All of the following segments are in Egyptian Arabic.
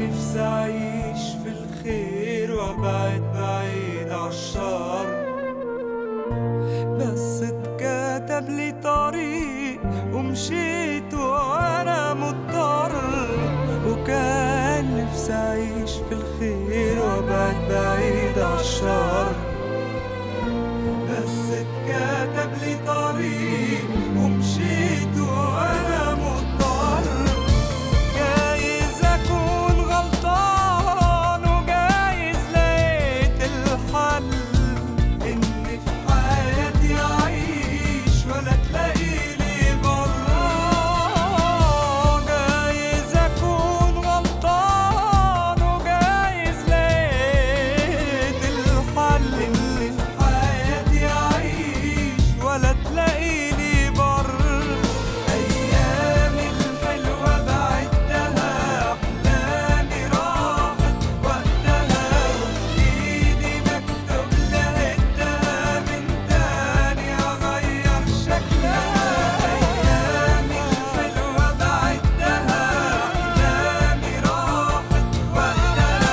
نفسي أعيش في الخير وأبعد بعيد عالشر بس اتكتب لي طريق ومشيت وأنا مضطر وكان نفسي أعيش في الخير وأبعد بعيد عالشر بس اتكتب لي طريق ومشيت وأنا مضطر جايز أكون غلطان وجايز لقيت الحل إن في حياتي أعيش ولا تلاقي لي برا جايز أكون غلطان وجايز لقيت الحل إن في حياتي أعيش ولا تلاقي لي بر أيامي الحلوة بعدها أحلامي راحت وقتها وإيدي مكتوب لقيتها من تاني أغير شكلها أيامي الحلوة بعدها أحلامي راحت وقتها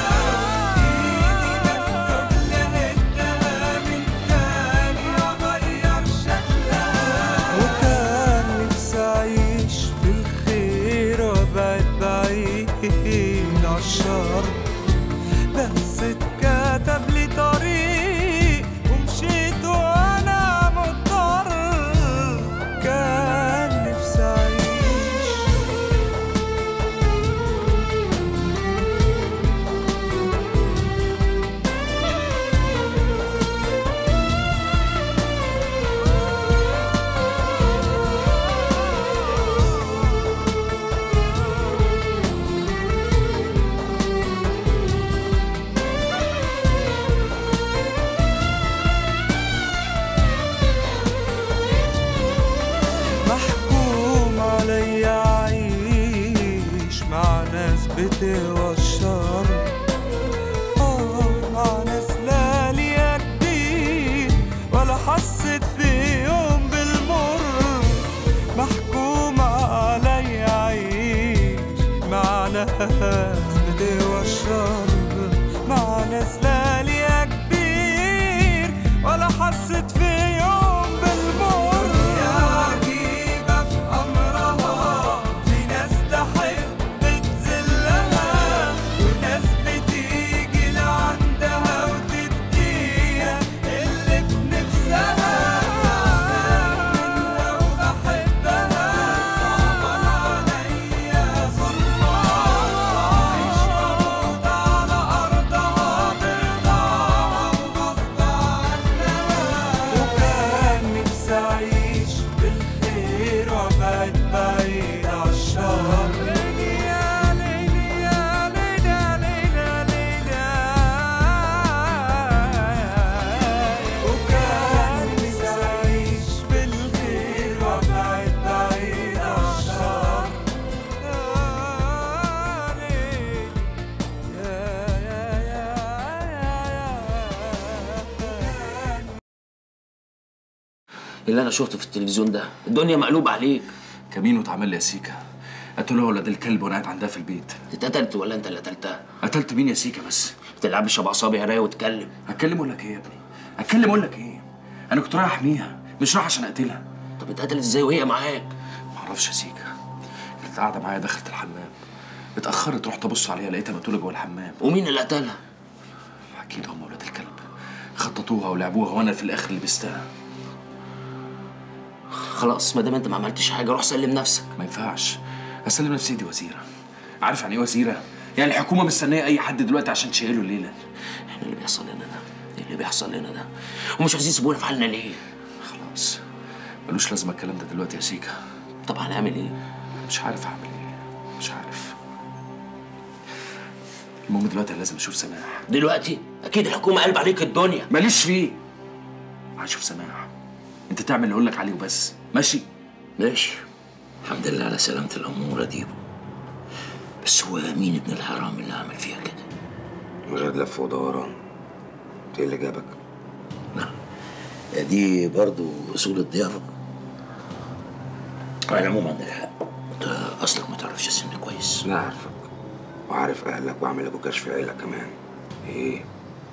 وإيدي مكتوب لقيتها من تاني أغير شكلها وكان نفسي أعيش في الخير وأبعد بعيد عالشر بس اتكتب لي طريق ومشيت وأنا مضطر كان نفسي أعيش محكوم عليا أعيش مع ناس بتوى الشر آه مع ناس لا ليا كبير ولا حسيت في يوم بالمر محكوم عليا أعيش مع ناس بتوى الشر مع ناس لا ليا كبير ولا حسيت في يوم بالمر يا عجيبة في أمرها في ناس تحب تذلها وناس بتيجي لعندها وتديها اللي في نفسها منها وبحبها صعبان عليا ظلمها عيش واموت على أرضها برضاها وغصب عنها وكان نفسي أعيش بالخير وأبعد بعيد عالشر ليلي يا ليلي يا ليلي يا ليلي يا ليلي وكان نفسي أعيش بالخير وأبعد بعيد عالشر يا ليلي يا يا يا يا اللي انا شفته في التلفزيون ده الدنيا مقلوبه عليك كمين واتعمل لي يا سيكا قتلوها ولاد الكلب وانا قاعد عندها في البيت اتقتلت ولا انت اللي قتلتها قتلت مين يا سيكا بس بتلعب شبع صابي هرايه وتكلم هتكلم اقول لك ايه يا ابني هتكلم اقول لك ايه انا كنت رايح احميها مش رايح عشان اقتلها طب اتقتلت ازاي وهي معاك معرفش يا سيكا كانت قاعده معايا دخلت الحمام اتاخرت رحت ابص عليها لقيتها مقتوله جوه الحمام ومين اللي قتلها اكيد هم ولاد الكلب خططوها ولعبوها وانا في الاخر لبستها خلاص ما دام انت ما عملتش حاجه روح سلم نفسك ما ينفعش اسلم نفسي دي وزيره عارف يعني ايه وزيره يعني الحكومه مستنيه اي حد دلوقتي عشان تشيله الليله احنا اللي بيحصل لنا ده ايه اللي بيحصل لنا ده ومش عايزين يسيبونا في حالنا ليه خلاص ملوش لازمه الكلام ده دلوقتي يا سيكا طب هنعمل ايه مش عارف اعمل ايه مش عارف المهم دلوقتي أنا لازم اشوف سماح دلوقتي اكيد الحكومه قلب عليك الدنيا ماليش فيه هشوف سماح انت تعمل اللي اقول لك عليه وبس ماشي ماشي الحمد لله على سلامة الأمور يا ديبو بس هو مين ابن الحرام اللي عمل فيها كده؟ من غير لف ودوران ايه اللي جابك؟ يا دي برضو أصول الضيافة على العموم عندك حق أنت أصلك ما تعرفش السن كويس لا عارفك وعارف اهلك واعمل لكم كشف عيلة كمان ايه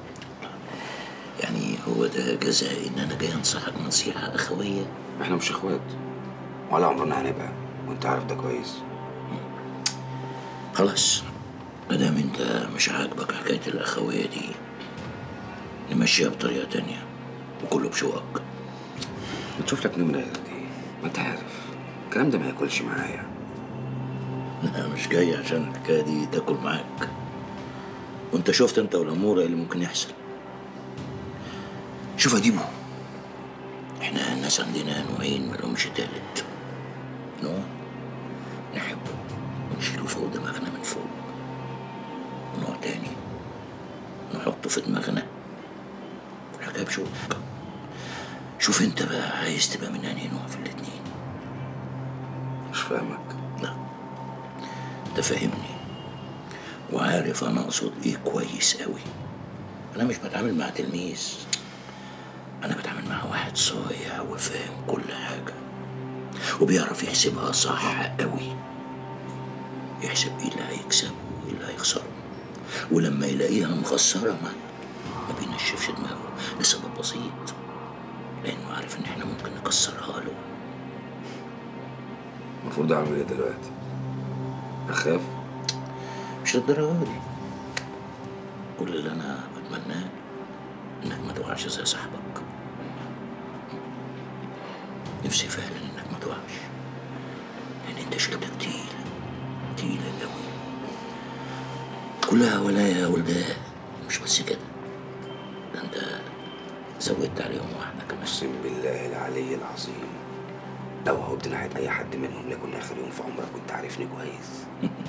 يعني هو ده جزاء ان انا جاي انصحك نصيحه اخويه احنا مش اخوات ولا عمرنا هنبقى وانت عارف ده كويس خلاص ما دام انت مش عاجبك حكايه الاخويه دي نمشيها بطريقه تانية وكله بشوقك بتشوف لك نمرة غير دي ما انت عارف الكلام ده ما ياكلش معايا انا مش جاي عشان الحكايه دي تاكل معاك وانت شفت انت والاموره إيه اللي ممكن يحصل شوف يا ديبو احنا الناس عندنا نوعين ملهمش تالت نوع نحبه ونشيله فوق دماغنا من فوق ونوع تاني نحطه في دماغنا حاجة بشوق شوف انت بقى عايز تبقى من انهي نوع في الاتنين مش فاهمك لا انت فاهمني وعارف انا اقصد ايه كويس قوي انا مش بتعامل مع تلميذ انا بتعامل مع واحد صايع وفاهم كل حاجه وبيعرف يحسبها صح قوي يحسب ايه اللي هيكسبه وايه اللي هيخسره ولما يلاقيها مخسره ما ما بينشفش دماغه لسبب بسيط لانه عارف ان احنا ممكن نكسرها له المفروض اعمل ايه دلوقتي اخاف مش للدرجة دي كل اللي أنا بتمناه إنك ما تقعش زي صاحبك نفسي فعلا إنك ما تقعش لأن أنت شلتك تقيلة تقيلة أوي كلها ولاية ولداء مش بس كده ده أنت زودت عليهم واحدة كمان اقسم بالله العلي العظيم لو هوبت ناحية أي حد منهم ليكن آخر يوم في عمرك كنت عارفني كويس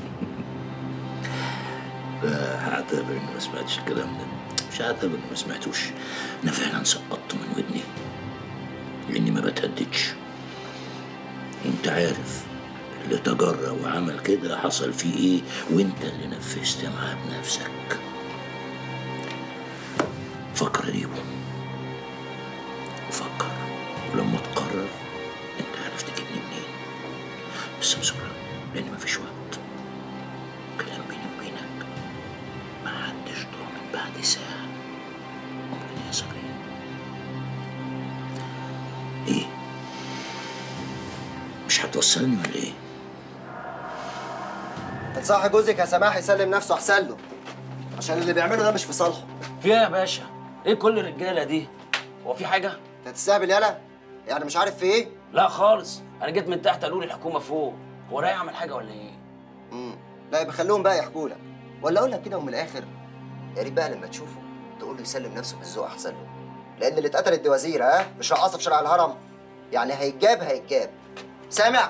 هعتبر اني ما سمعتش الكلام ده مش هعتبر اني ما سمعتوش انا فعلا سقطت من ودني لاني ما بتهددش انت عارف اللي تجرى وعمل كده حصل فيه ايه وانت اللي نفذت معاه بنفسك فكر يا ديبو وفكر ولما تقرر انت عارف تجيبني منين بس بسرعه لان مفيش وقت كلام بيني وبينك ما حدش ضامن بعد ساعة ممكن يحصل ايه؟ ايه؟ مش هتوصلني ولا ايه؟ تنصحي جوزك يا سماح يسلم نفسه احسن له عشان اللي بيعمله ده مش في صالحه فيها يا باشا ايه كل الرجاله دي هو في حاجه انت تستهبل يالا يعني مش عارف في ايه لا خالص انا جيت من تحت قالوا لي الحكومه فوق هو رايح يعمل حاجه ولا ايه امم لا يبقى خليهم بقى يحكوا لك ولا اقول لك كده ومن الاخر يا ريت بقى لما تشوفه تقول له يسلم نفسه بالذوق احسن له لان اللي اتقتلت دي وزيره ها مش رقاصه في شارع الهرم يعني هيتجاب هيتجاب سامع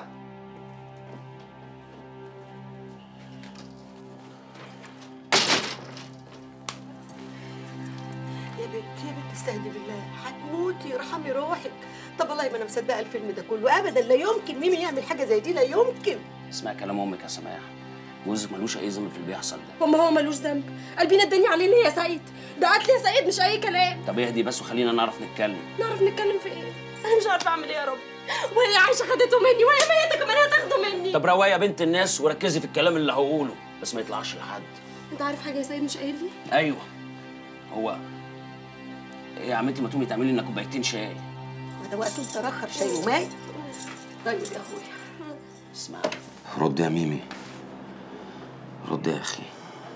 يا بنت يا بنت استهدي بالله هتموتي ارحمي روحك طب والله ما انا مصدقه الفيلم ده كله ابدا لا يمكن ميمي يعمل حاجه زي دي لا يمكن اسمع كلام امك يا سماح جوزك ملوش اي ذنب في اللي بيحصل ده وما هو ملوش ذنب قلبينا الدنيا عليه ليه يا سعيد ده قتل يا سعيد مش اي كلام طب اهدي بس وخلينا نعرف نتكلم نعرف نتكلم في ايه انا مش عارفه اعمل ايه يا رب وهي عايشه خدته مني وهي ميته كمان هتاخده مني طب روايه يا بنت الناس وركزي في الكلام اللي هقوله بس ما يطلعش لحد انت عارف حاجه يا سعيد مش قايل لي ايوه هو ايه يا عمتي ما تقومي تعملي لنا كوبايتين شاي ما ده وقته متاخر شاي وماء طيب يا اخويا اسمع رد يا ميمي رد يا أخي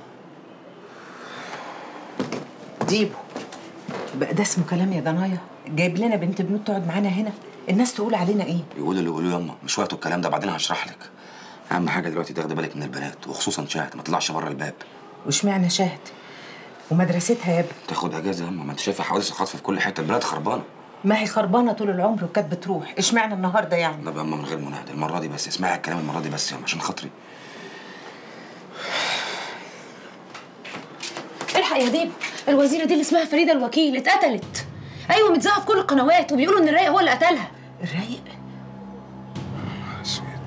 ديبو بقى ده اسمه كلام يا ضنايا جايب لنا بنت بنوت تقعد معانا هنا الناس تقول علينا ايه يقولوا اللي يقولوا ياما مش وقته الكلام ده بعدين هشرح لك أهم حاجة دلوقتي تاخدي بالك من البنات وخصوصا شاهد ما تطلعش بره الباب واشمعنى شاهد ومدرستها يا ابني تاخد اجازه ياما ما انت شايفه حوادث الخطف في كل حته البلد خربانه ما هي خربانه طول العمر وكانت بتروح اشمعنى النهارده يعني لا بقى من غير مناهده المره دي بس اسمعي الكلام المره دي بس ياما عشان خاطري الحق يا ديبو الوزيره دي اللي اسمها فريده الوكيل اتقتلت ايوه متذاعه في كل القنوات وبيقولوا ان الرايق هو اللي قتلها الرايق اسود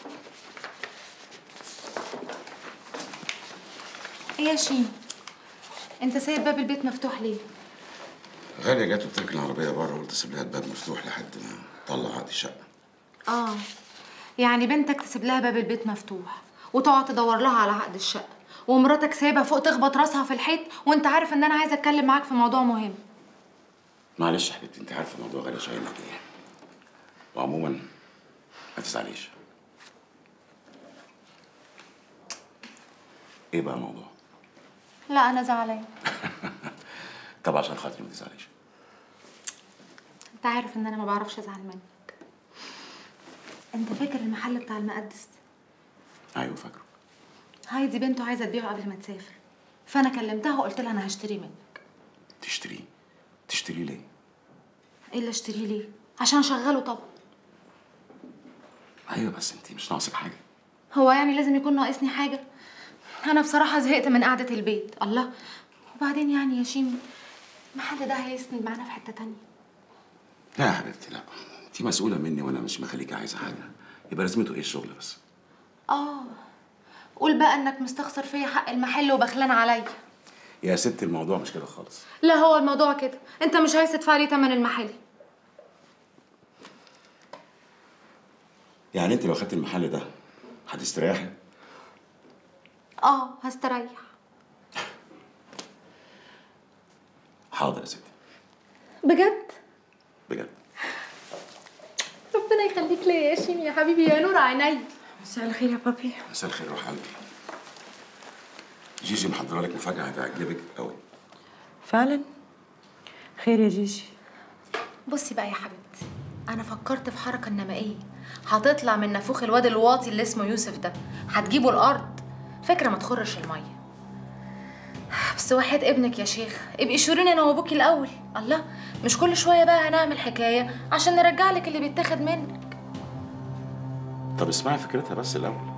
ايه يا شين انت سايب باب البيت مفتوح ليه غالية جت وتركن العربية بره قلت اسيب لها الباب مفتوح لحد ما طلع عقد الشقة اه يعني بنتك تسيب لها باب البيت مفتوح وتقعد تدور لها على عقد الشقه ومراتك سايبها فوق تخبط راسها في الحيط وانت عارف ان انا عايزه اتكلم معاك في موضوع مهم معلش يا حبيبتي انت عارفة موضوع غالية شايلنا ايه وعموما ما تزعليش ايه بقى الموضوع؟ لا انا زعلانه طب عشان خاطري ما تزعليش انت عارف ان انا ما بعرفش ازعل منك انت فاكر المحل بتاع المقدس ايوه فاكره هايدي بنته عايزه تبيعه قبل ما تسافر فانا كلمتها وقلت لها انا هشتريه منك تشتريه تشتريه ليه؟ ايه اللي اشتريه ليه عشان اشغله طبعا ايوه بس انت مش ناقصك حاجة هو يعني لازم يكون ناقصني حاجه انا بصراحه زهقت من قعده البيت الله وبعدين يعني يا شيمي المحل ده هيسند معانا في حته تانية لا يا حبيبتي لا انت مسؤولة مني وانا مش مخليكي عايزة حاجة يبقى لازمته ايه الشغل بس اه قول بقى انك مستخسر فيا حق المحل وبخلان عليا يا ست الموضوع مش كده خالص لا هو الموضوع كده انت مش عايز تدفع لي تمن المحل يعني انت لو خدت المحل ده هتستريحي اه هستريح حاضر يا ستي بجد بجد ربنا يخليك ليا يا شيمي يا حبيبي يا نور عيني مساء الخير يا بابي مساء الخير روح قلبي جيجي محضره لك مفاجأة هتعجبك قوي فعلا خير يا جيجي بصي بقى يا حبيبتي انا فكرت في حركه نمائيه هتطلع من نافوخ الواد الواطي اللي اسمه يوسف ده هتجيبه الارض فكره ما تخرش الميه بس وحياة ابنك يا شيخ ابقي شوريني انا وابوكي الاول الله مش كل شويه بقى هنعمل حكايه عشان نرجع لك اللي بيتاخد منك طب اسمعي فكرتها بس الاول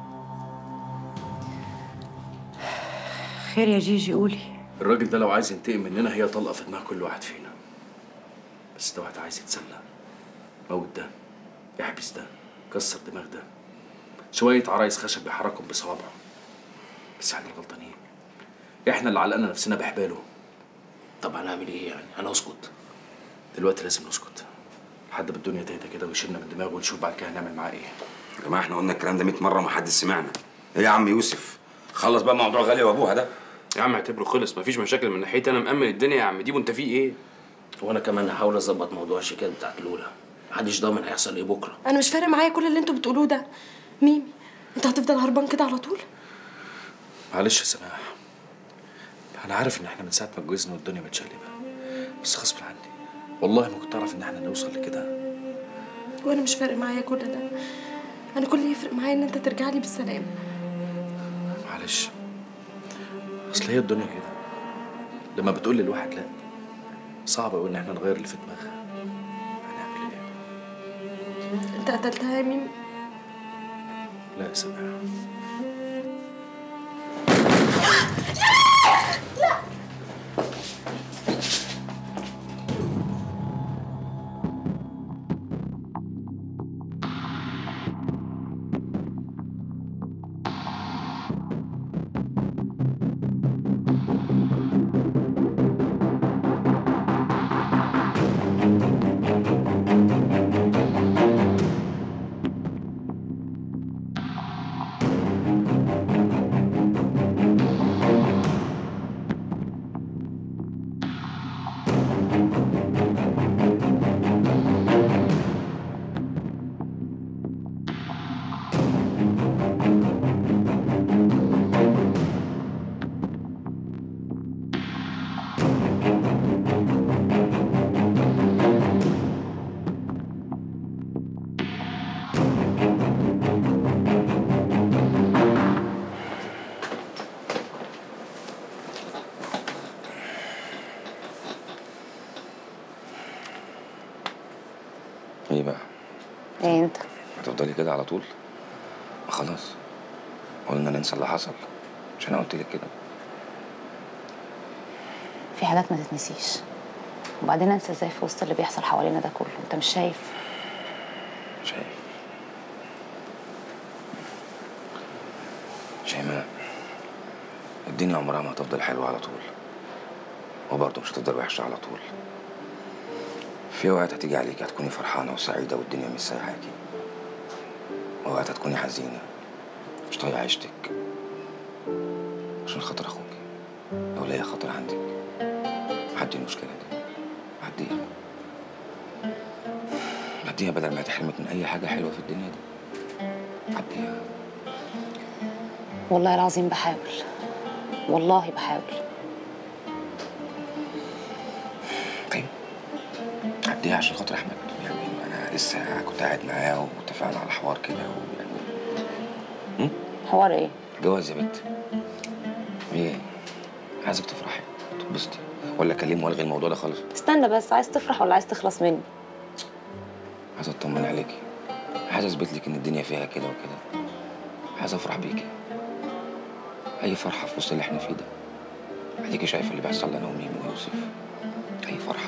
خير يا جيجي قولي الراجل ده لو عايز ينتقم مننا هي طلقه في دماغ كل واحد فينا بس ده واحد عايز يتسلى موت ده احبس ده كسر دماغ ده شويه عرايس خشب بيحركهم بصوابعه بس احنا الغلطانين احنا اللي علقنا نفسنا بحباله طب هنعمل ايه يعني هنسكت دلوقتي لازم نسكت لحد ما الدنيا تهدى كده ويشيلنا من دماغه ونشوف بعد كده هنعمل معاه ايه يا جماعه احنا قلنا الكلام ده 100 مره وما حدش سمعنا ايه يا عم يوسف خلص بقى موضوع غاليه وابوها ده يا عم اعتبره خلص مفيش مشاكل من ناحيتي انا مأمن الدنيا يا عم ديبو انت في ايه وانا كمان هحاول اظبط موضوع الشيكات بتاعت لولا محدش ضامن هيحصل ايه بكره انا مش فارق معايا كل اللي انتوا بتقولوه ده ميمي انت هتفضل هربان كده على طول معلش يا سماح انا عارف ان احنا من ساعه ما اتجوزنا والدنيا متشقلبه بس غصب عني والله ما كنت اعرف ان احنا نوصل لكده وانا مش فارق معايا كل ده انا كل اللي يفرق معايا ان انت ترجع لي بالسلام معلش اصل هي الدنيا كده لما بتقول للواحد لا صعب قوي ان احنا نغير اللي في دماغها انت قتلتها يا ميمي لا يا سماح ايه بقى ايه انت هتفضلي كده على طول ما خلاص قلنا ننسى اللي حصل مش انا قلت لك كده في حاجات ما تتنسيش وبعدين انسى ازاي في وسط اللي بيحصل حوالينا ده كله انت مش شايف شايف شيماء الدنيا عمرها ما هتفضل حلوة على طول وبرضه مش هتفضل وحشة على طول في وقت هتيجي عليك هتكوني فرحانة وسعيدة والدنيا مش سايحاكي ووقت هتكوني حزينة مش طايقة عيشتك عشان خاطر أخوك لو ليا خاطر عندك عدي المشكلة دي عديها عديها بدل ما تحرمك من أي حاجة حلوة في الدنيا دي عديها والله العظيم بحاول والله بحاول طيب عديها عشان خاطر أحمد يعني أنا لسه كنت قاعد معاه واتفقنا على حوار كده ويعني حوار ايه جواز يا بنت ايه عايزك تفرحي تتبسطي ولا اكلمه والغي الموضوع ده خالص استنى بس عايز تفرح ولا عايز تخلص مني عايز اطمن عليكي عايز اثبت لك ان الدنيا فيها كده وكده عايز افرح بيكي اي فرحه في وسط اللي احنا فيه ده اديكي شايفه اللي بيحصل لنا وميم ويوسف اي فرحه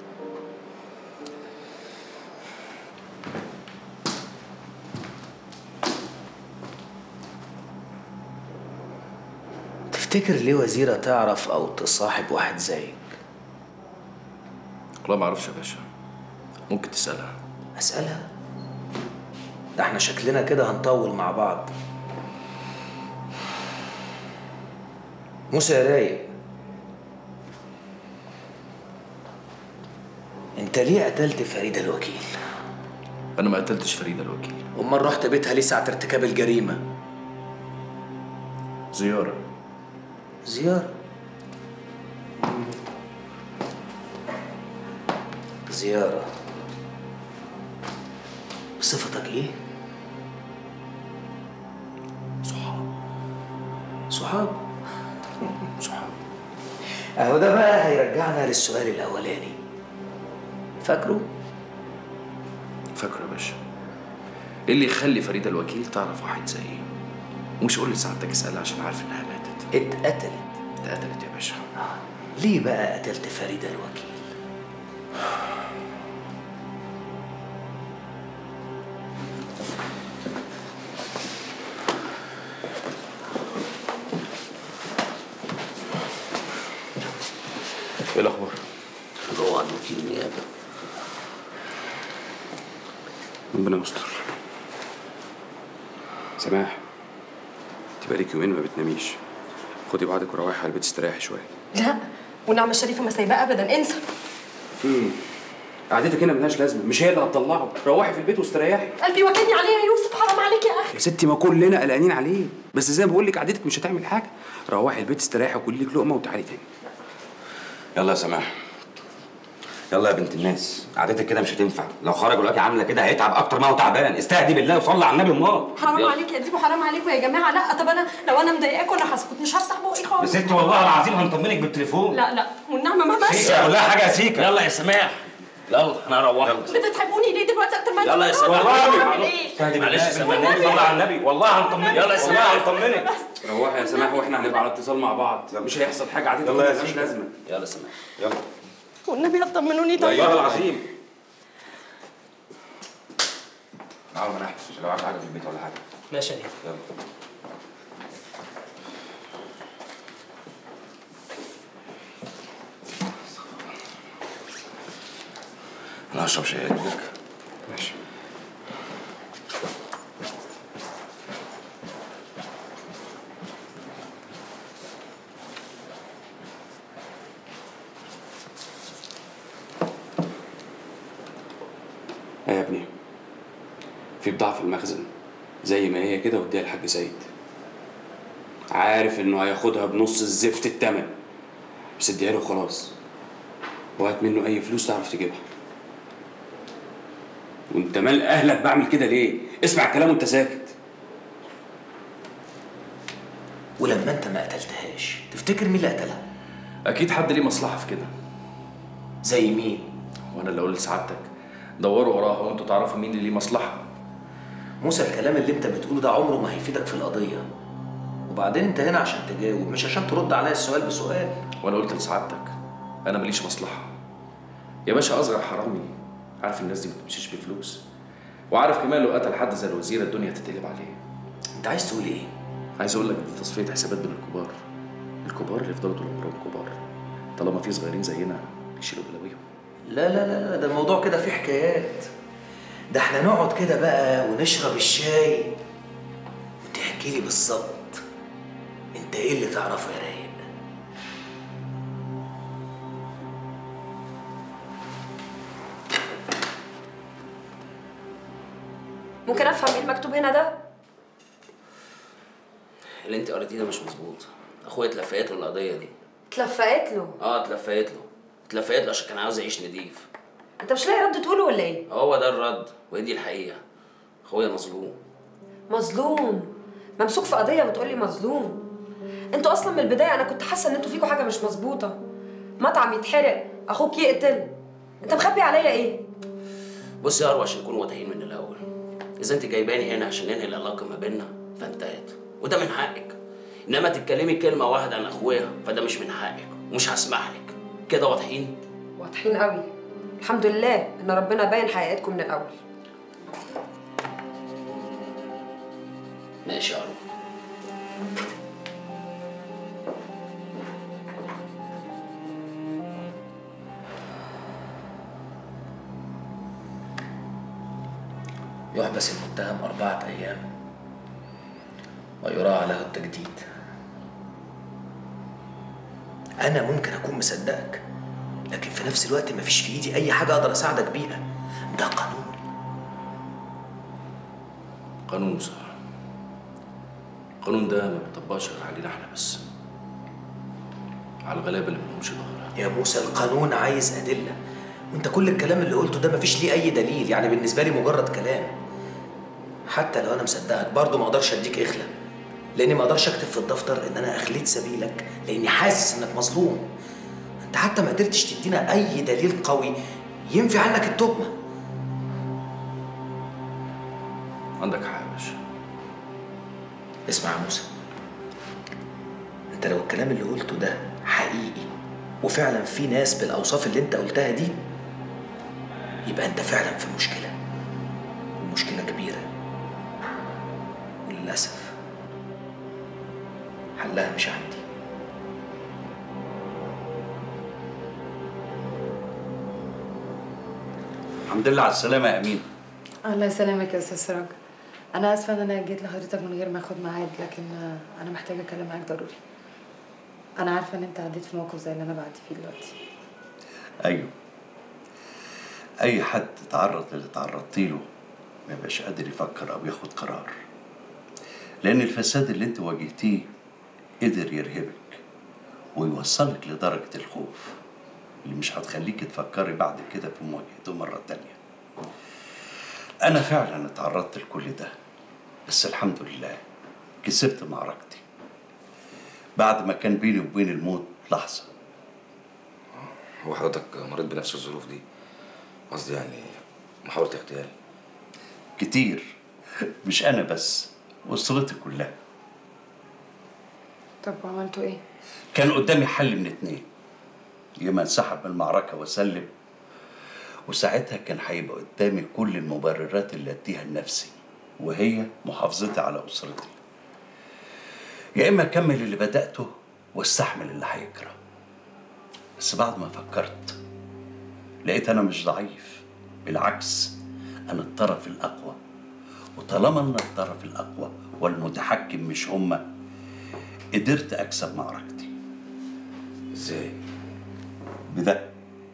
تفتكر ليه وزيرة تعرف أو تصاحب واحد زيك؟ والله ما اعرفش يا باشا ممكن تسالها أسألها؟ ده احنا شكلنا كده هنطول مع بعض موسى يا رايق انت ليه قتلت فريدة الوكيل؟ انا ما قتلتش فريده الوكيل امال رحت بيتها ليه ساعة ارتكاب الجريمة؟ زياره زيارة زيارة بصفتك ايه؟ صحاب صحاب صحاب اهو ده بقى هيرجعنا للسؤال الاولاني فاكره؟ فاكره يا باشا ايه اللي يخلي فريده الوكيل تعرف واحد زيي ومش قول لي سعادتك اسالها عشان عارف انها ماتت اتقتلت اتقتلت يا باشا ليه بقى قتلت فريدة الوكيل؟ ايه الاخبار جوه عند وكيل النيابه ربنا يستر سماح انت بقالك يومين ما بتناميش خدي بعضك وروحي على البيت استريحي شويه لا والنعمة الشريفة ما سايباه أبدا انسى امم قعدتك هنا ملهاش لازمه مش هي اللي هتطلعه روحي في البيت واستريحي قلبي واكلني عليه يا يوسف حرام عليك يا أخي يا ستي ما كلنا قلقانين عليه بس زي ما بقول لك قعدتك مش هتعمل حاجه روحي البيت استريحي وكلي لك لقمه وتعالي تاني يلا يا سماح يلا يا بنت الناس قعدتك كده مش هتنفع لو خرج دلوقتي عامله كده هيتعب اكتر ما هو تعبان استهدي بالله وصلي على النبي امال حرام يلا. عليك يا ديبو حرام عليكم يا جماعة لا طب أنا لو أنا مضايقاكم أنا هسكت مش هفتح بقي يا خالص ستي والله العظيم هنطمنك بالتليفون لا لا والنعمة مهما سيكا قول لها حاجه يا سيكا يلا يا سماح يلا انا هروح بتتعبوني ليه دلوقتي أكتر ما أنتوا يلا يا بتتعبوا؟ سماح أعمل إيه؟ استهدي معلش يا بالله سماح صلي على النبي والله هنطمنك يلا يا سماح. والله هنطمنك روحي يا سماح واحنا هنبقى على اتصال مع بعض مش هيحصل حاجه قعدتك يلا هنا يا ملهاش سيكا. لازمه يلا يا سماح يلا والنبي هتطمنوني طيب والله العظيم تعالوا ما نحكي عشان لو عايز حاجه في البيت ولا حاجه ماشي يا نيفا يلا انا هشرب شاي لك ماشي ايه يا ابني في بضاعة في المخزن زي ما هي كده وديها للحاج سيد عارف انه هياخدها بنص الزفت التمن بس اديها له خلاص وهات منه اي فلوس تعرف تجيبها وانت مال اهلك بعمل كده ليه اسمع الكلام وانت ساكت ولما أنت ما قتلتهاش تفتكر مين اللي قتلها؟ اكيد حد ليه مصلحه في كده زي مين؟ وانا اللي اقول لسعادتك دوروا وراها وانتوا تعرفوا مين اللي ليه مصلحه موسى الكلام اللي انت بتقوله ده عمره ما هيفيدك في القضية وبعدين انت هنا عشان تجاوب مش عشان ترد عليا السؤال بسؤال وانا قلت لسعادتك انا ماليش مصلحه يا باشا اصغر حرامي عارف الناس دي ما بتمشيش بفلوس وعارف كمان لو قتل حد زي الوزير الدنيا هتتقلب عليه انت عايز تقول ايه؟ عايز اقول لك دي تصفيه حسابات بين الكبار الكبار اللي يفضلوا طول عمرهم كبار طالما في صغيرين زينا يشيلوا بلاويهم لا لا لا لا ده الموضوع كده فيه حكايات ده احنا نقعد كده بقى ونشرب الشاي وتحكي لي بالظبط انت ايه اللي تعرفه يا رايق ممكن افهم ايه المكتوب هنا ده اللي انت قريتيه ده مش مظبوط اخويا اتلفقت له القضيه دي اتلفقت له اه اتلفقت له اتلفقت له عشان كان عاوز يعيش نضيف انت مش لاقي رد تقوله ولا ايه هو ده الرد وهي دي الحقيقه اخويا مظلوم مظلوم ممسوك في قضيه بتقولي مظلوم انتوا اصلا من البدايه انا كنت حاسه ان انتوا فيكوا حاجه مش مظبوطه مطعم يتحرق اخوك يقتل انت مخبي عليا ايه بص يا اروى عشان نكون واضحين من الاول اذا انت جايباني هنا عشان ننهي العلاقه ما بيننا فانتهت وده من حقك انما تتكلمي كلمه واحده عن اخويا فده مش من حقك ومش هسمح لك كده واضحين واضحين قوي الحمد لله ان ربنا باين حقيقتكم من الاول ماشي يا اروى يحبس المتهم أربعة أيام ويراعى له التجديد أنا ممكن أكون مصدقك لكن في نفس الوقت مفيش في إيدي أي حاجة أقدر أساعدك بيها ده قانون قانون صح القانون ده ما بيطبقش غير علينا احنا بس على الغلابه اللي ملهمش ظهر يا موسى القانون عايز أدلة وأنت كل الكلام اللي قلته ده مفيش ليه أي دليل يعني بالنسبة لي مجرد كلام حتى لو أنا مصدقك برضه ما أقدرش أديك إخلة لأني ما أقدرش أكتب في الدفتر إن أنا أخليت سبيلك لأني حاسس إنك مظلوم أنت حتى ما قدرتش تدينا أي دليل قوي ينفي عنك التهمة عندك حق يا باشا اسمع يا موسى انت لو الكلام اللي قلته ده حقيقي وفعلا في ناس بالاوصاف اللي انت قلتها دي يبقى انت فعلا في مشكله ومشكله كبيره وللاسف حلها مش عندي الحمد لله على السلامة يا أمين الله يسلمك يا استاذ سراج انا اسفه ان انا جيت لحضرتك من غير ما اخد ميعاد لكن آه، انا محتاجه اتكلم معاك ضروري انا عارفه ان انت عديت في موقف زي اللي انا بعدي فيه دلوقتي أيوه أي حد اتعرض للي اتعرضت له ما يبقاش قادر يفكر أو ياخد قرار لأن الفساد اللي أنت واجهتيه قدر يرهبك ويوصلك لدرجة الخوف اللي مش هتخليك تفكري بعد كده في مواجهته مرة تانية أنا فعلا اتعرضت لكل ده بس الحمد لله كسبت معركتي بعد ما كان بيني وبين الموت لحظة هو حضرتك مريت بنفس الظروف دي قصدي يعني محاولة اغتيال كتير مش أنا بس أسرتي كلها طب وعملتوا ايه كان قدامي حل من اتنين يا اما انسحب من المعركة واسلم وساعتها كان هيبقى قدامي كل المبررات اللي اديها لنفسي وهي محافظتي على اسرتي يا اما اكمل اللي بدأته واستحمل اللي هيجرى بس بعد ما فكرت لقيت انا مش ضعيف بالعكس انا الطرف الاقوى وطالما انا الطرف الاقوى والمتحكم مش هما قدرت اكسب معركتي ازاي بده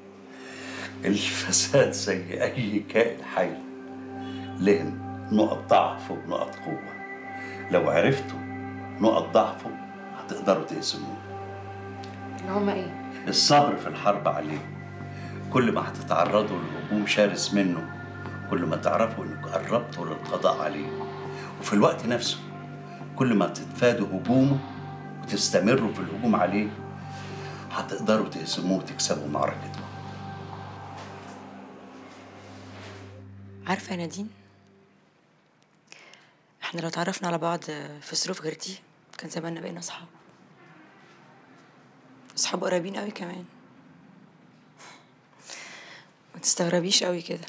الفساد زي اي كائن حي له نقط ضعف ونقط قوه لو عرفتوا نقط ضعفه هتقدروا تهزموه اللي هما ايه الصبر في الحرب عليه كل ما هتتعرضوا لهجوم شرس منه كل ما تعرفوا انكم قربتوا للقضاء عليه وفي الوقت نفسه كل ما تتفادوا هجومه وتستمروا في الهجوم عليه هتقدروا تهزموه وتكسبوا معركتكم عارفة يا نادين احنا لو اتعرفنا على بعض في ظروف غير دي كان زماننا بقينا اصحاب اصحاب قريبين قوي كمان ما تستغربيش قوي كده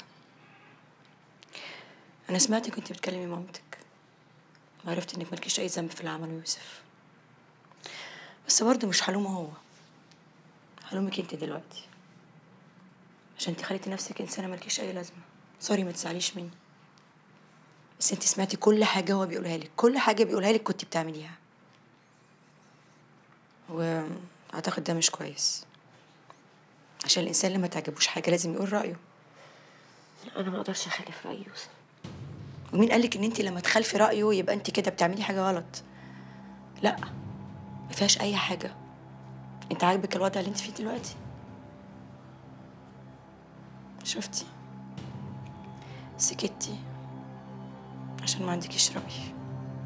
انا سمعت كنت بتكلمي مامتك وعرفت انك مالكيش اي ذنب في اللي عمله يوسف بس برضه مش هلومه هو هلومك انت دلوقتي عشان انت خليتي نفسك انسانه مالكيش اي لازمه سوري ما تزعليش مني بس انت سمعتي كل حاجه هو بيقولها لك كل حاجه بيقولها لك كنت بتعمليها واعتقد ده مش كويس عشان الانسان لما تعجبوش حاجه لازم يقول رايه انا ما اقدرش اخالف راي يوسف ومين قالك ان انت لما تخالفي رايه يبقى انت كده بتعملي حاجه غلط لا ما فيهاش اي حاجه انت عاجبك الوضع اللي انت فيه دلوقتي شفتي سكتي عشان ما عندكيش رأي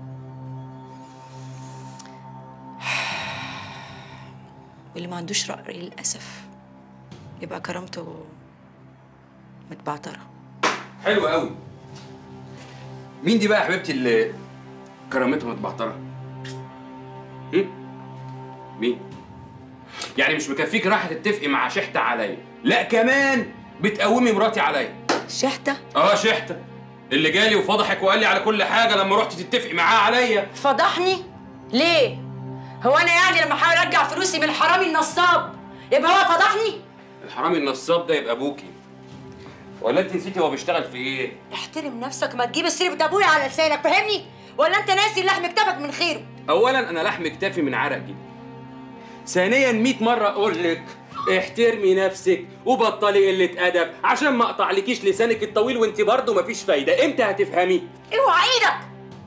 واللي ما عندوش رأي للأسف يبقى كرامته متبعترة حلو قوي مين دي بقى يا حبيبتي اللي كرامتها متبعتره هم؟ مين يعني مش مكفيك رايحه تتفقي مع شحته عليا لا كمان بتقومي مراتي عليا شحته اه شحته اللي جالي وفضحك وقال لي على كل حاجه لما رحت تتفقي معاه عليا فضحني ليه هو انا يعني لما احاول ارجع فلوسي من الحرامي النصاب يبقى هو فضحني الحرامي النصاب ده يبقى ابوكي ولا انت نسيتي هو بيشتغل في ايه احترم نفسك ما تجيب سيرة ابويا على لسانك فاهمني ولا انت ناسي اللحم كتفك من خيره اولا انا لحم كتافي من عرق جدا ثانيا 100 مره اقول لك احترمي نفسك وبطلي قله ادب عشان ما اقطعلكيش لسانك الطويل وانت برضه مفيش فايده امتى هتفهمي اوعى ايدك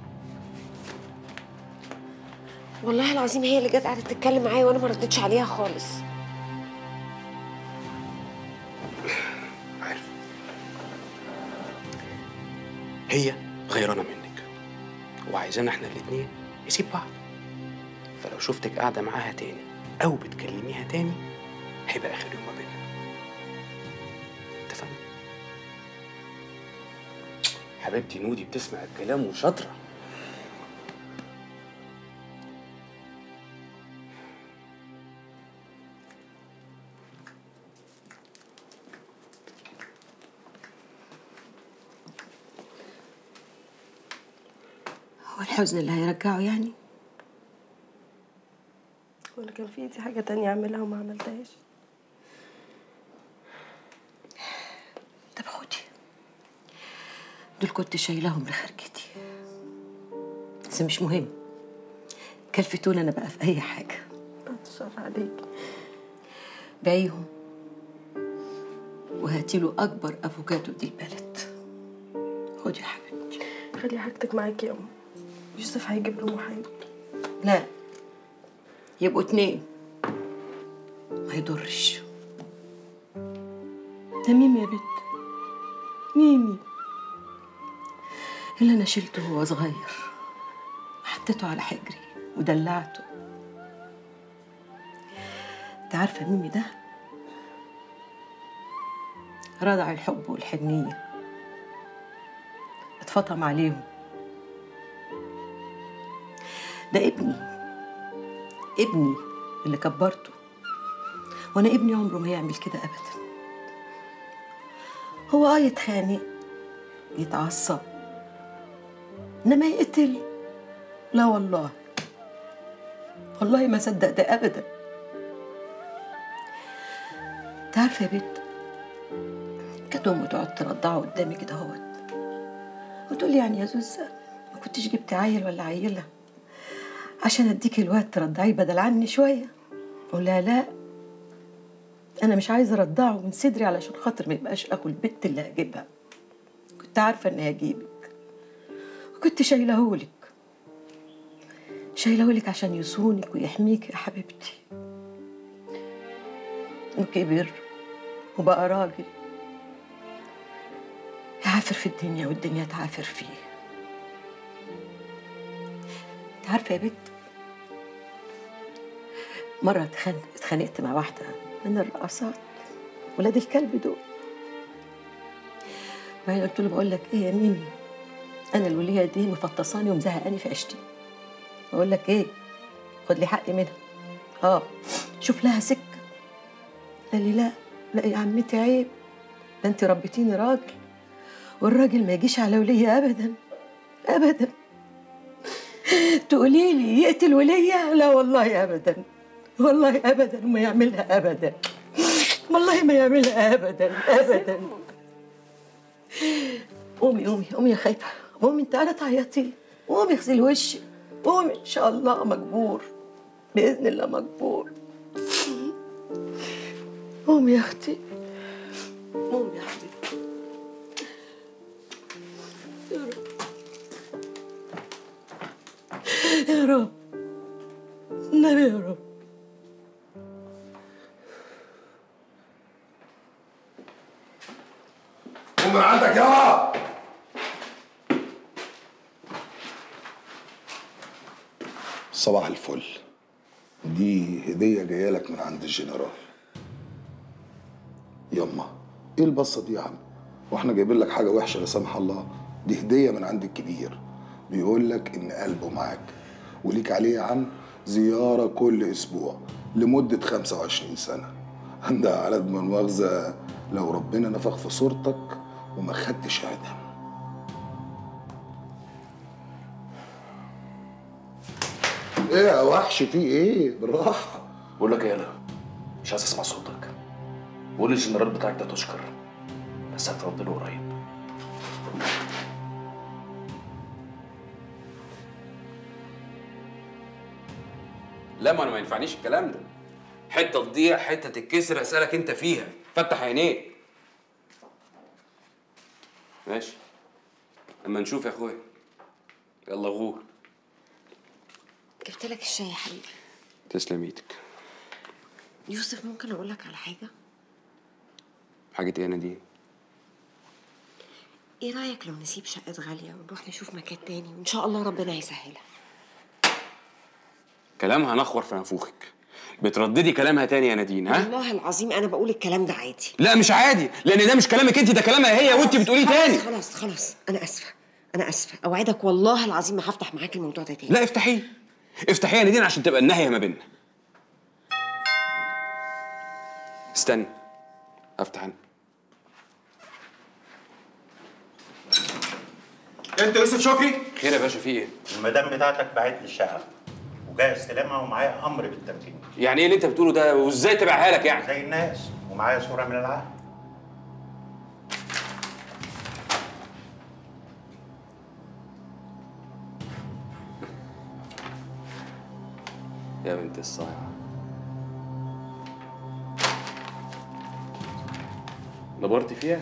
والله العظيم هي اللي جت قعدت تتكلم معايا وانا ما ردتش عليها خالص عارف هي غيرانه منك وعايزانا احنا الاتنين نسيب بعض فلو شفتك قاعده معاها تاني او بتكلميها تاني هيبقى اخر يوم ما بيننا اتفقنا حبيبتي نودي بتسمع الكلام وشاطره هو الحزن اللي هيرجعه يعني ولا كان في ايدي حاجة تانية اعملها وما عملتهاش طب خدي دول كنت شايلاهم لخرجتي بس مش مهم كلفتون انا بقى في اي حاجه بعد الشر عليك بيعيهم وهاتي له اكبر افوكادو دي البلد خدي يا حبيبتي خلي حاجتك معاكي يا ام يوسف هيجيب له محايد لا يبقوا اتنين ما يضرش ده ميمي يا بنت ميمي اللي انا شلته وهو صغير حطيته على حجري ودلعته انت عارفه ميمي ده رضع الحب والحنيه اتفطم عليهم ده ابني ابني اللي كبرته وانا ابني عمره ما يعمل كده ابدا هو اه يتخانق يتعصب انما يقتل لا والله والله ما صدق ده ابدا انت عارفه يا بنت كانت امه تقعد ترضعه قدامي كده اهوت وتقول لي يعني يا زوزة ما كنتش جبت عيل ولا عيله عشان اديك الوقت ترضعيه بدل عني شويه اقول لها لا انا مش عايزه ارضعه من صدري علشان خاطر ما يبقاش اخو البت اللي هجيبها كنت عارفه اني هجيبك وكنت شايلهولك شايلهولك عشان يصونك ويحميك يا حبيبتي وكبر وبقى راجل يعافر في الدنيا والدنيا تعافر فيه انت عارفه يا بنت مرة اتخانق اتخانقت مع واحدة من الرقصات ولاد الكلب دول بعدين قلت له بقول لك ايه يا ميمي انا الولية دي مفطساني ومزهقاني في عيشتي بقول لك ايه خد لي حقي منها اه شوف لها سكة قال لي لا لا يا عمتي عيب ده انت ربيتيني راجل والراجل ما يجيش على ولية ابدا ابدا تقولي لي يقتل ولية لا والله ابدا والله ابدا ما يعملها ابدا والله ما يعملها ابدا ابدا قومي قومي قومي يا خايفه قومي انت قاعده تعيطي قومي اغسلي وشك قومي ان شاء الله مجبور باذن الله مجبور قومي يا اختي قومي يا حبيبتي يا رب يا رب النبي يا رب قوم من عندك يا صباح الفل دي هدية جاية لك من عند الجنرال يما ايه البصة دي يا عم واحنا جايبين لك حاجة وحشة لا سمح الله دي هدية من عند الكبير بيقول لك ان قلبه معاك وليك عليه يا عم زيارة كل اسبوع لمدة 25 سنة ده على من مؤاخذة لو ربنا نفخ في صورتك وما خدتش ادم ايه يا وحش في ايه بالراحه بقول لك ايه يالا مش عايز اسمع صوتك بقول للجنرال بتاعك ده تشكر بس هترد له قريب لا ما انا ما ينفعنيش الكلام ده حته تضيع حته تتكسر اسالك انت فيها فتح عينيك ماشي اما نشوف يا اخويا يلا غور جبت لك الشاي يا حبيبي تسلم ايدك يوسف ممكن اقول لك على حاجه حاجه ايه انا دي ايه رايك لو نسيب شقه غاليه ونروح نشوف مكان تاني وان شاء الله ربنا هيسهلها كلامها نخور في نافوخك بترددي كلامها تاني يا نادين ها والله العظيم انا بقول الكلام ده عادي لا مش عادي لان ده مش كلامك انت ده كلامها هي وانت بتقوليه خلاص تاني خلاص خلاص انا اسفه انا اسفه اوعدك والله العظيم ما هفتح معاك الموضوع ده تاني لا افتحيه افتحيه يا نادين عشان تبقى النهايه ما بيننا استنى افتح انا انت يوسف شكري خير يا باشا في ايه المدام بتاعتك باعت لي الشقه وجاي استلمها ومعايا امر بالتمكين يعني ايه اللي انت بتقوله ده وازاي تبيعها لك يعني زي الناس ومعايا صوره من العقد يا بنت الصايعه دبرتي فيها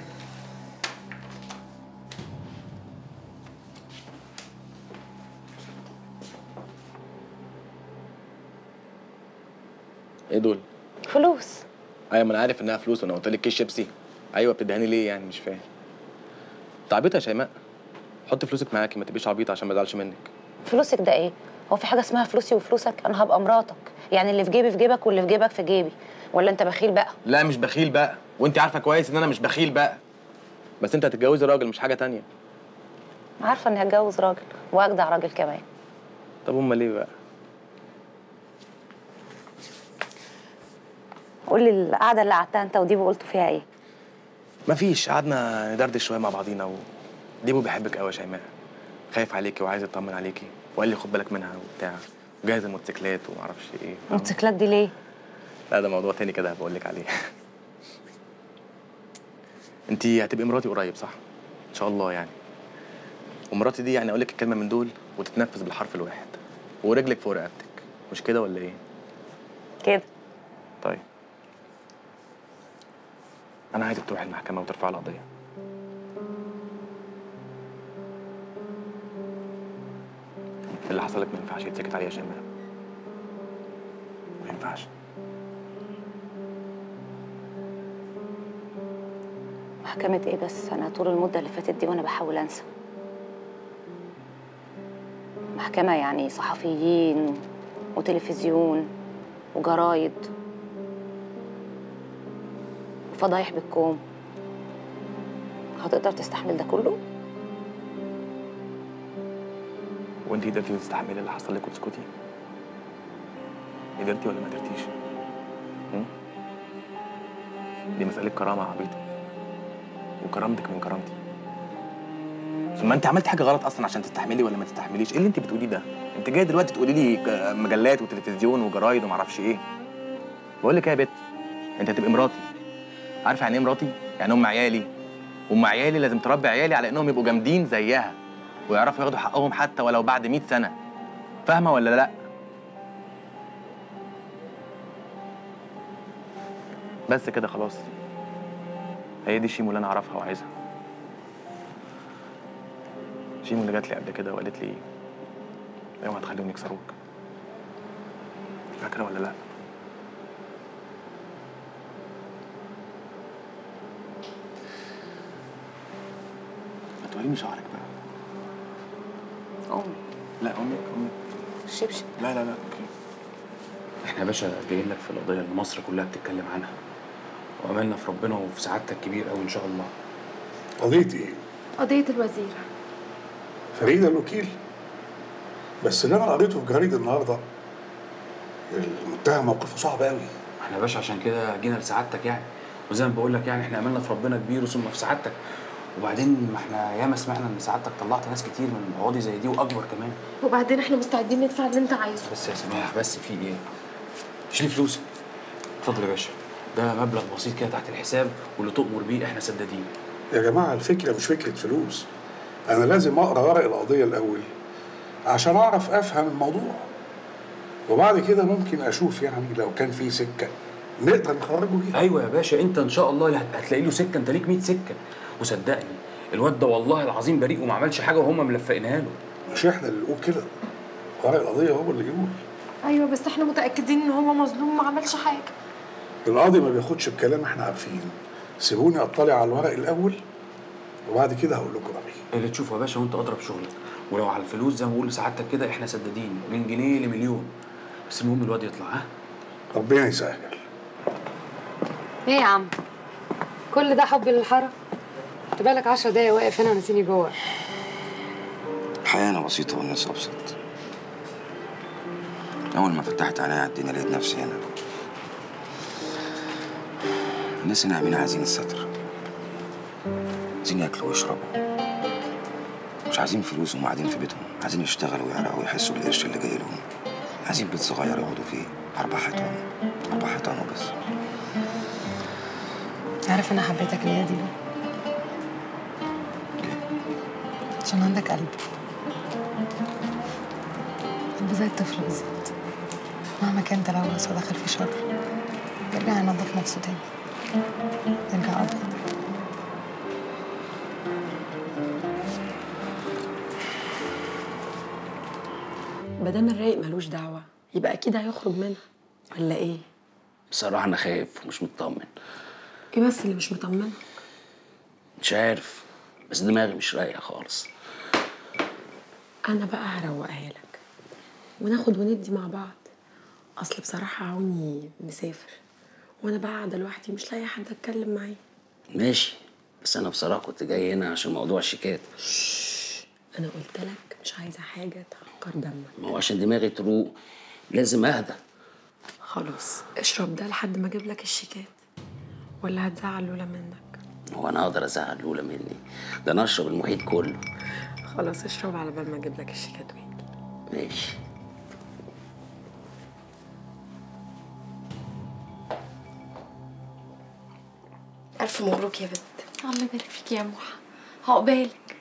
ايه دول؟ فلوس ايوه ما انا عارف انها فلوس وانا قلت لك كيس شيبسي ايوه بتدهني ليه يعني مش فاهم انت عبيطه يا شيماء حط فلوسك معاكي ما تبقيش عبيطه عشان ما ازعلش منك فلوسك ده ايه هو في حاجه اسمها فلوسي وفلوسك انا هبقى مراتك يعني اللي في جيبي في جيبك واللي في جيبك في جيبي ولا انت بخيل بقى لا مش بخيل بقى وانت عارفه كويس ان انا مش بخيل بقى بس انت هتتجوزي راجل مش حاجه تانية عارفه اني هتجوز راجل واجدع راجل كمان طب امال ليه بقى قول لي القعده اللي قعدتها انت وديبو قلتوا فيها ايه مفيش قعدنا ندردش شويه مع بعضينا و ديبو بيحبك قوي يا شيماء خايف عليكي وعايز يطمن عليكي وقال لي خد بالك منها وبتاع وجاهز الموتوسيكلات ومعرفش ايه الموتوسيكلات دي ليه لا ده موضوع تاني كده بقول لك عليه انت هتبقي مراتي قريب صح ان شاء الله يعني ومراتي دي يعني اقول لك الكلمه من دول وتتنفذ بالحرف الواحد ورجلك فوق رقبتك مش كده ولا ايه كده طيب انا عايزك تروحي المحكمه وترفع القضيه اللي حصل لك ما ينفعش يتسكت عليه يا شيماء ما ينفعش محكمة ايه بس انا طول المدة اللي فاتت دي وانا بحاول انسى محكمة يعني صحفيين وتلفزيون وجرايد وفضايح بالكوم هتقدر تستحمل ده كله؟ وانت قدرتي تستحملي اللي حصل لك وتسكتي قدرتي ولا ما قدرتيش هم؟ دي مسألة كرامة يا عبيطة وكرامتك من كرامتي ثم انت عملت حاجة غلط اصلا عشان تستحملي ولا ما تستحمليش ايه اللي انت بتقوليه ده انت جاي دلوقتي تقولي لي ك- مجلات وتلفزيون وجرايد وما اعرفش ايه بقول لك ايه يا بت انت هتبقي مراتي عارفه يعني ايه مراتي يعني ام عيالي ام عيالي لازم تربي عيالي على انهم يبقوا جامدين زيها ويعرفوا ياخدوا حقهم حتى ولو بعد 100 سنه فاهمه ولا لا بس كده خلاص هي دي شيمو اللي انا اعرفها وعايزها شيمو اللي جات لي قبل كده وقالت لي اوعى تخليهم يكسروك فاكره ولا لا ما توريني شعرك بقى أمي لا امك امك الشبشب لا لا لا اوكي احنا يا باشا جايين لك في القضيه اللي مصر كلها بتتكلم عنها واملنا في ربنا وفي سعادتك كبير قوي ان شاء الله قضية ايه؟ قضية الوزير فريدة الوكيل بس اللي انا قريته في جريدة النهارده المتهم موقفه صعب قوي احنا يا باشا عشان كده جينا لسعادتك يعني وزي ما بقول لك يعني احنا املنا في ربنا كبير ثم في سعادتك وبعدين ما احنا ياما سمعنا ان سعادتك طلعت ناس كتير من قواضي زي دي واكبر كمان وبعدين احنا مستعدين ندفع اللي انت عايزه بس يا سماح بس في ايه؟ مش ليه فلوس اتفضل يا باشا ده مبلغ بسيط كده تحت الحساب واللي تؤمر بيه احنا سدادين يا جماعة الفكرة مش فكرة فلوس أنا لازم أقرأ ورق القضية الأول عشان أعرف أفهم الموضوع وبعد كده ممكن أشوف يعني لو كان في سكة نقدر نخرجه بيها ايوه يا باشا انت ان شاء الله هت- هتلاقي له سكه انت ليك 100 سكه وصدقني الواد ده والله العظيم بريء وما عملش حاجه وهم ملفقينها له مش احنا اللي نقول كده ورق القضية هو اللي يقول ايوه بس احنا متأكدين ان هو مظلوم ما عملش حاجة القاضي ما بياخدش بكلام احنا عارفين سيبوني اطلع على الورق الاول وبعد كده هقول لكم رايي اللي تشوفه يا باشا وانت اضرب شغلك ولو على الفلوس زي ما بقول لسعادتك كده احنا سدادين من جنيه لمليون بس المهم الواد يطلع ها ربنا يسهل ايه يا عم كل ده حب للحاره انت بقالك 10 دقايق واقف هنا ونسيني جوه الحياة أنا بسيطة والناس أبسط أول ما فتحت عينيا على الدنيا لقيت نفسي هنا الناس هنا عاملين عايزين الستر عايزين ياكلوا ويشربوا مش عايزين فلوس وهم قاعدين في بيتهم عايزين يشتغلوا ويعرقوا ويحسوا بالقرش اللي جاي لهم عايزين بيت صغير يقعدوا فيه أربع حيطان أربع حيطان وبس عارف انا حبيتك ليه يا دينا عشان عندك قلب قلب زي الطفل بالظبط مهما كان تلوث ودخل في شر يرجع ينظف نفسه تاني يرجع أبيض مادام الرايق ملوش دعوة يبقى أكيد هيخرج منها ولا إيه؟ بصراحة أنا خايف ومش مطمن إيه بس اللي مش مطمنة؟ مش عارف بس دماغي مش رايقة خالص أنا بقى هروقها لك وناخد وندي مع بعض أصل بصراحة عوني مسافر وأنا بقى قاعدة لوحدي مش لاقي حد أتكلم معاه ماشي بس أنا بصراحة كنت جاي هنا عشان موضوع الشيكات أنا قلت لك مش عايزة حاجة تعكر دمك ما هو عشان دماغي تروق لازم أهدى خلاص اشرب ده لحد ما أجيب لك الشيكات ولا هتزعل لولا منك هو أنا أقدر أزعل الأولى مني ده أنا أشرب المحيط كله خلاص اشرب على بال ما أجيب لك الشيكات وين ماشي ألف مبروك يا بنت الله يبارك فيك يا موحة عقبالك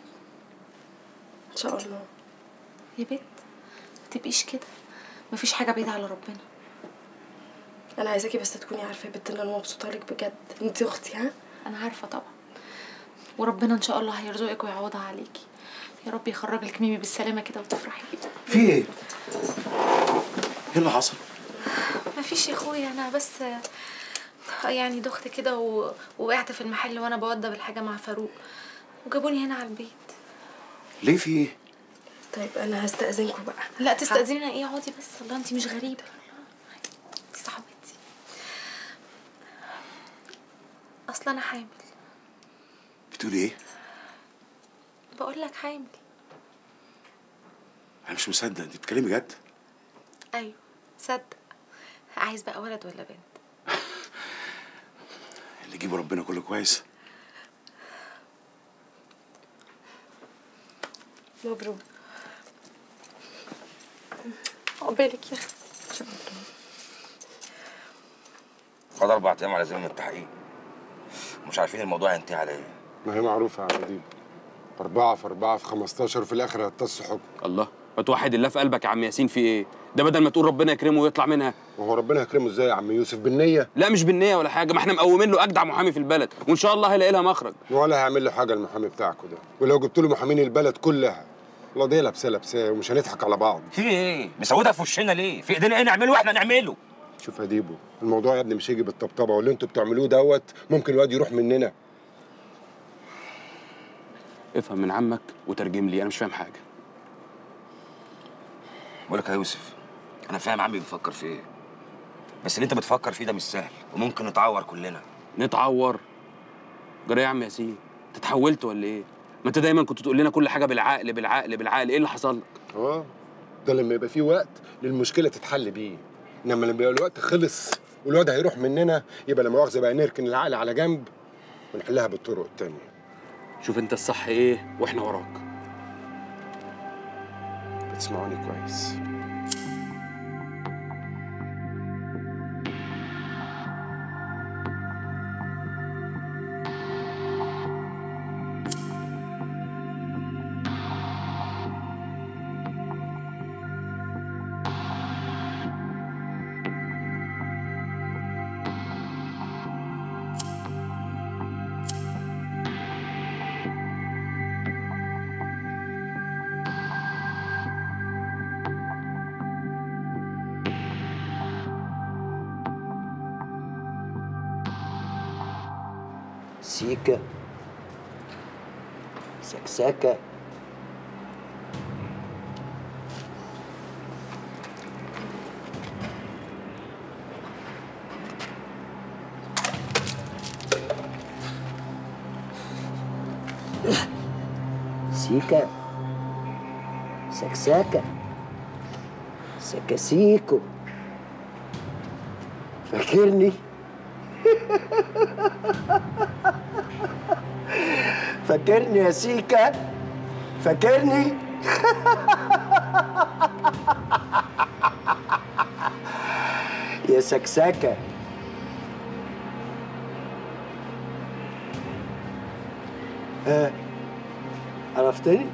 إن شاء الله يا بنت ما تبقيش كده مفيش حاجة بعيدة على ربنا أنا عايزاكي بس تكوني عارفة يا بنت إن أنا مبسوطة لك بجد أنت أختي ها أنا عارفة طبعا وربنا إن شاء الله هيرزقك ويعوضها عليكي يا رب يخرج لك ميمي بالسلامة كده وتفرحي بيها في ايه؟ ايه اللي حصل؟ مفيش يا اخويا انا بس يعني دخت كده و... وقعت في المحل وانا بوضب الحاجه مع فاروق وجابوني هنا على البيت ليه في ايه؟ طيب أنا هستأذنكم بقى لا تستأذنينا ايه اقعدي بس الله انت مش غريبه انت صاحبتي اصلا انا حامل بتقولي ايه؟ بقول لك حامل انا مش مصدق انت بتتكلمي جد؟ ايوه صدق عايز بقى ولد ولا بنت اللي يجيبه ربنا كله كويس مبروك عقبالك يا اختي فاضل اربع ايام على زمن التحقيق مش عارفين الموضوع هينتهي على ايه ما هي معروفة يا عديد أربعة في أربعة في 15 وفي الآخر هتص حكم الله ما توحد الله في قلبك يا عم ياسين في ايه ده بدل ما تقول ربنا يكرمه ويطلع منها وهو ربنا يكرمه ازاي يا عم يوسف بالنية لا مش بالنية ولا حاجة ما احنا مقومين له أجدع محامي في البلد وإن شاء الله هيلاقي لها مخرج ولا هيعمل له حاجة المحامي بتاعكوا ده ولو جبت له محامين البلد كلها القضية لابسة لابسة ومش هنضحك على بعض في ايه مسودها في وشنا ليه في ايدينا ايه نعمله واحنا نعمله شوف يا ديبو الموضوع يا ابني مش هيجي بالطبطبة واللي انتوا بتعملوه دوت ممكن الواد يروح مننا افهم من عمك وترجم لي أنا مش فاهم حاجة بقول لك يا يوسف انا فاهم عمي بيفكر في ايه بس اللي انت بتفكر فيه ده مش سهل وممكن نتعور كلنا نتعور جرى إيه يا عم ياسين انت اتحولت ولا ايه ما انت دايما كنت تقول لنا كل حاجه بالعقل بالعقل بالعقل ايه اللي حصل لك اه ده لما يبقى في وقت للمشكلة تتحل بيه انما لما يبقى الوقت خلص والواد هيروح مننا يبقى لا مؤاخذة بقى نركن العقل على جنب ونحلها بالطرق التانية شوف انت الصح ايه واحنا وراك بتسمعوني كويس سيكا سكسكة سيكا سكسكة سكسيكو فاكرني فاكرني يا سيكا فاكرني يا سكسكة ها عرفتني؟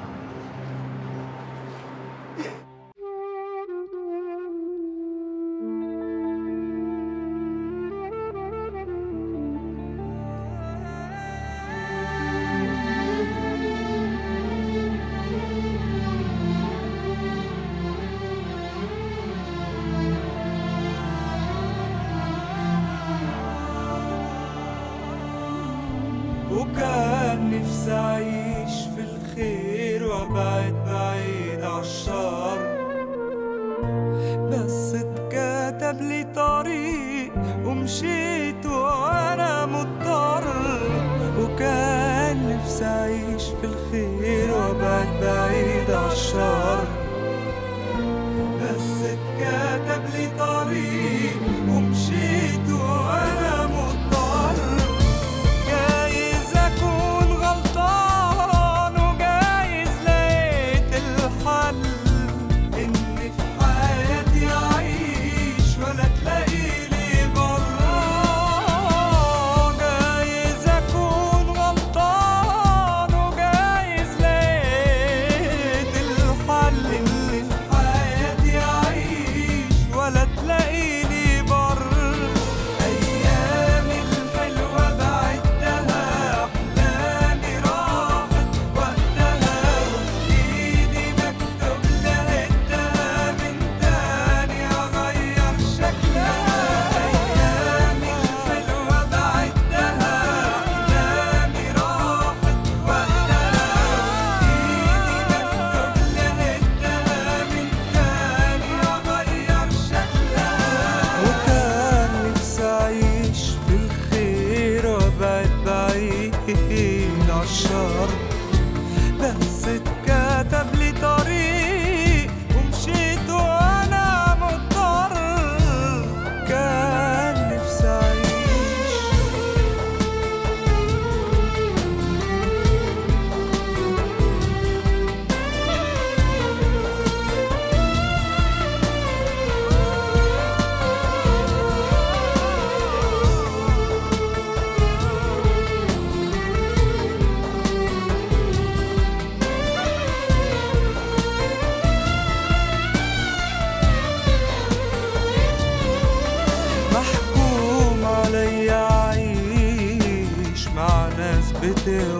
وكان نفسي أعيش في الخير وأبعد بعيد عالشر بس اتكتب لي طريق ومشيت وأنا مضطر وكان نفسي أعيش في الخير وأبعد بعيد عالشر بس اتكتب لي طريق ومشيت وأنا مضطر جايز أكون غلطان وجايز لقيت الحل إن في حياتي أعيش ولا تلاقي لي برا يا